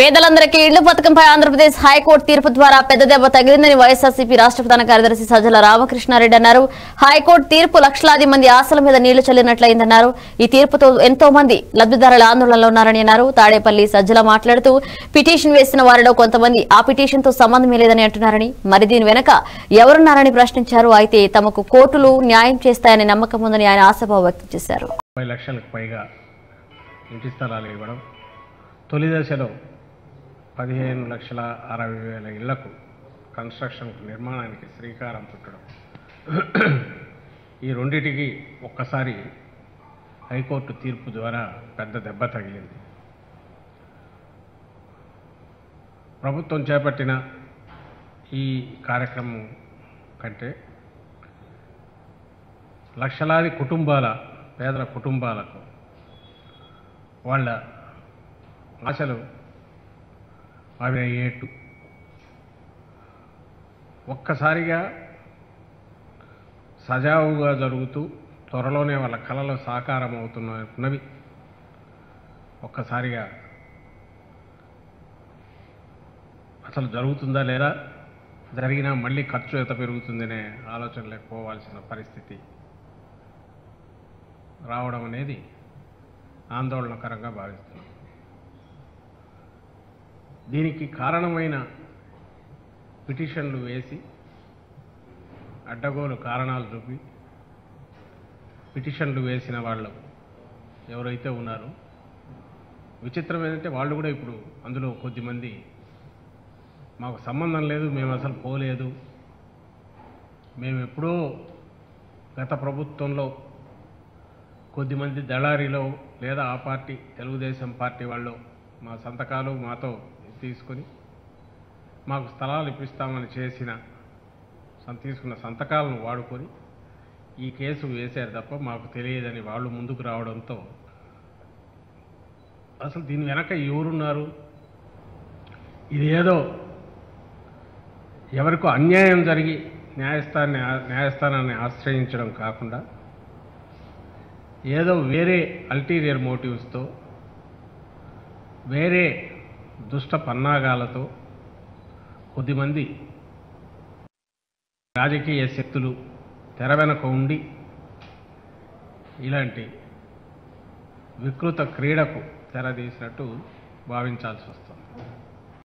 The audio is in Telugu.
పేదలందరికీ ఇళ్ల పథకంపై ఆంధ్రప్రదేశ్ హైకోర్టు తీర్పు ద్వారా పెద్ద దెబ్బ తగిలిందని వైఎస్ఆర్సీపీ రాష్ట్ర ప్రధాన కార్యదర్శి సజ్జల రామకృష్ణారెడ్డి అన్నారు హైకోర్టు తీర్పు లక్షలాది మంది ఆశల మీద నీళ్లు చల్లినట్లయిందన్నారు ఈ తీర్పుతో ఎంతో మంది లబ్ధిదారుల ఆందోళనలో ఉన్నారని అన్నారు తాడేపల్లి సజ్జల మాట్లాడుతూ పిటిషన్ వేసిన వారిలో కొంతమంది ఆ పిటిషన్ తో సంబంధమే లేదని అంటున్నారని మరి దీని వెనక ఎవరున్నారని ప్రశ్నించారు అయితే తమకు కోర్టులు న్యాయం చేస్తాయనే నమ్మకం ఉందని ఆయన ఆశాభావం వ్యక్తం చేశారు ముప్పై లక్షలకు పైగా ఇంటి స్థలాలు ఇవ్వడం తొలి దశలో పదిహేను లక్షల అరవై వేల ఇళ్లకు కన్స్ట్రక్షన్కు నిర్మాణానికి శ్రీకారం చుట్టడం ఈ రెండిటికి ఒక్కసారి హైకోర్టు తీర్పు ద్వారా పెద్ద దెబ్బ తగిలింది ప్రభుత్వం చేపట్టిన ఈ కార్యక్రమం కంటే లక్షలాది కుటుంబాల పేదల కుటుంబాలకు వాళ్ళ ఆశలు అవి అయ్యేట్టు ఒక్కసారిగా సజావుగా జరుగుతూ త్వరలోనే వాళ్ళ కళలు సాకారం అవుతున్నవి ఒక్కసారిగా అసలు జరుగుతుందా లేదా జరిగినా మళ్ళీ ఖర్చు ఎంత పెరుగుతుందనే ఆలోచనలకు పోవాల్సిన పరిస్థితి రావడం అనేది ఆందోళనకరంగా భావిస్తున్నాం దీనికి కారణమైన పిటిషన్లు వేసి అడ్డగోలు కారణాలు చూపి పిటిషన్లు వేసిన వాళ్ళు ఎవరైతే ఉన్నారో విచిత్రం ఏంటంటే వాళ్ళు కూడా ఇప్పుడు అందులో కొద్దిమంది మాకు సంబంధం లేదు మేము అసలు పోలేదు మేము ఎప్పుడో గత ప్రభుత్వంలో కొద్దిమంది దళారీలో లేదా ఆ పార్టీ తెలుగుదేశం పార్టీ వాళ్ళు మా సంతకాలు మాతో తీసుకొని మాకు స్థలాలు ఇప్పిస్తామని చేసిన సం- తీసుకున్న సంతకాలను వాడుకొని ఈ కేసు వేశారు తప్ప మాకు తెలియదని వాళ్ళు ముందుకు రావడంతో అసలు దీని వెనక ఎవరున్నారు ఇది ఏదో ఎవరికో అన్యాయం జరిగి న్యాయస్థానాన్ని ఆ- న్యాయస్థానాన్ని ఆశ్రయించడం కాకుండా ఏదో వేరే అల్టీరియర్ మోటివ్స్తో వేరే దుష్ట పన్నాగాలతో కొద్దిమంది రాజకీయ శక్తులు తెర వెనక ఉండి ఇలాంటి వికృత క్రీడకు తెరదీసినట్టు భావించాల్సి వస్తుంది